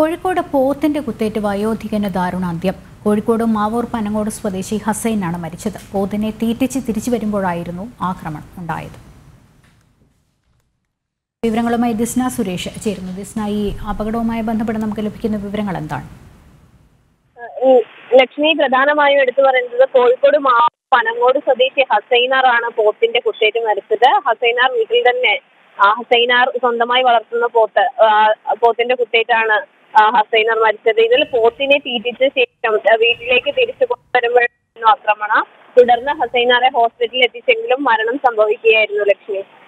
കോഴിക്കോട് പോത്തിന്റെ കുത്തേറ്റ് വയോധികന് ദാരുണാന്ത്യം കോഴിക്കോട് മാവൂർ പനങ്ങോട് സ്വദേശി ഹസൈനാണ് മരിച്ചത് പോത്തിനെ തീറ്റിച്ച് തിരിച്ചു വരുമ്പോഴായിരുന്നു ആക്രമണം ഉണ്ടായത് വിവരങ്ങളുമായി ദിസ്ന സുരേഷ് ചേരുന്നു ദിസ്ന ഈ അപകടവുമായി ബന്ധപ്പെട്ട് നമുക്ക് ലഭിക്കുന്ന വിവരങ്ങൾ എന്താണ് ഉം, ലക്ഷ്മി പ്രധാനമായും എടുത്തു പറയുന്നത് കോഴിക്കോട് മാ പനങ്ങോട് സ്വദേശി ഹസൈനാർ ആണ് പോത്തിന്റെ കുത്തേറ്റ് മരിച്ചത് ഹസൈനാർ വീട്ടിൽ തന്നെ ആ, ഹസൈനാർ സ്വന്തമായി വളർത്തുന്ന പോത്ത് ആ, പോത്തിന്റെ കുത്തേറ്റാണ് ആ, ഹസൈനാർ മരിച്ചത് ഇതിൽ പോത്തിനെ തീറ്റിച്ച ശേഷം ആ, വീട്ടിലേക്ക് തിരിച്ചു കൊണ്ടുവരുമ്പോഴായിരുന്നു ആക്രമണം തുടർന്ന് ഹസൈനാറെ ഹോസ്പിറ്റലിൽ എത്തിച്ചെങ്കിലും മരണം സംഭവിക്കുകയായിരുന്നു ലക്ഷ്മി